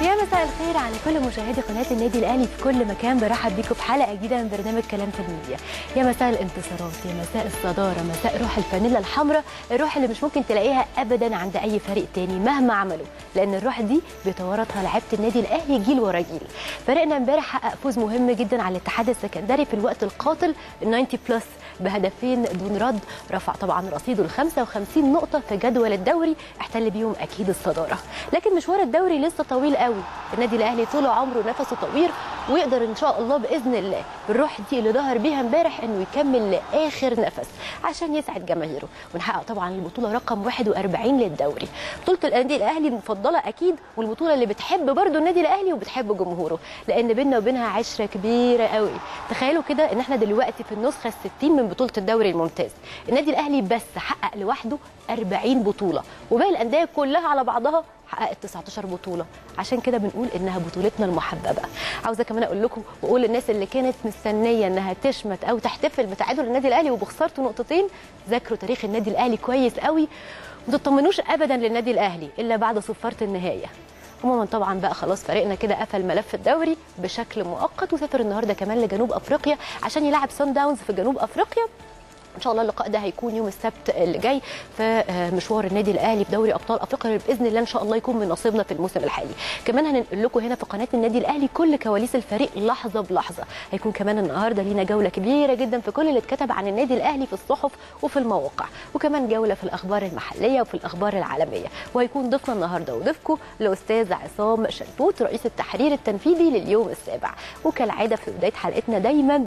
يا مساء الخير على كل مشاهدي قناه النادي الاهلي في كل مكان برحب بيكم في حلقه جديده من برنامج كلام في الميديا يا مساء الانتصارات يا مساء الصداره مساء روح الفانيلا الحمراء الروح اللي مش ممكن تلاقيها ابدا عند اي فريق تاني مهما عملوا لان الروح دي بيتوارثها لعيبه النادي الاهلي جيل ورا جيل فريقنا امبارح حقق فوز مهم جدا على الاتحاد السكندري في الوقت القاتل ال 90 بلس بهدفين دون رد رفع طبعا رصيده ل 55 نقطه في جدول الدوري احتل بيهم اكيد الصداره لكن مشوار الدوري لسه طويل قوي النادي الاهلي طول عمره نفسه طويل ويقدر ان شاء الله باذن الله بالروح دي اللي ظهر بيها امبارح انه يكمل لاخر نفس عشان يسعد جماهيره ونحقق طبعا البطوله رقم 41 للدوري بطوله النادي الاهلي المفضله اكيد والبطوله اللي بتحب برضو النادي الاهلي وبتحب جمهوره لان بيننا وبينها عشره كبيره قوي تخيلوا كده ان احنا دلوقتي في النسخه ال 60 من بطوله الدوري الممتاز النادي الاهلي بس حقق لوحده 40 بطوله وباقي الانديه كلها على بعضها حققت 19 بطوله عشان كده بنقول انها بطولتنا المحببه عاوزه كمان اقول لكم واقول للناس اللي كانت مستنيه انها تشمت او تحتفل بتعادل النادي الاهلي وبخسارته نقطتين ذاكروا تاريخ النادي الاهلي كويس قوي وما تطمنوش ابدا للنادي الاهلي الا بعد صفاره النهايه عموما طبعا بقى خلاص فريقنا كده قفل ملف الدوري بشكل مؤقت وسافر النهارده كمان لجنوب افريقيا عشان يلعب سان داونز في جنوب افريقيا ان شاء الله اللقاء ده هيكون يوم السبت اللي جاي في مشوار النادي الاهلي في دوري ابطال افريقيا باذن الله ان شاء الله يكون من نصيبنا في الموسم الحالي كمان هننقل لكم هنا في قناه النادي الاهلي كل كواليس الفريق لحظه بلحظه هيكون كمان النهارده لينا جوله كبيره جدا في كل اللي اتكتب عن النادي الاهلي في الصحف وفي المواقع وكمان جوله في الاخبار المحليه وفي الاخبار العالميه وهيكون ضيفنا النهارده وضيفكم الاستاذ عصام شلبوت رئيس التحرير التنفيذي لليوم السابع وكالعاده في بدايه حلقتنا دايما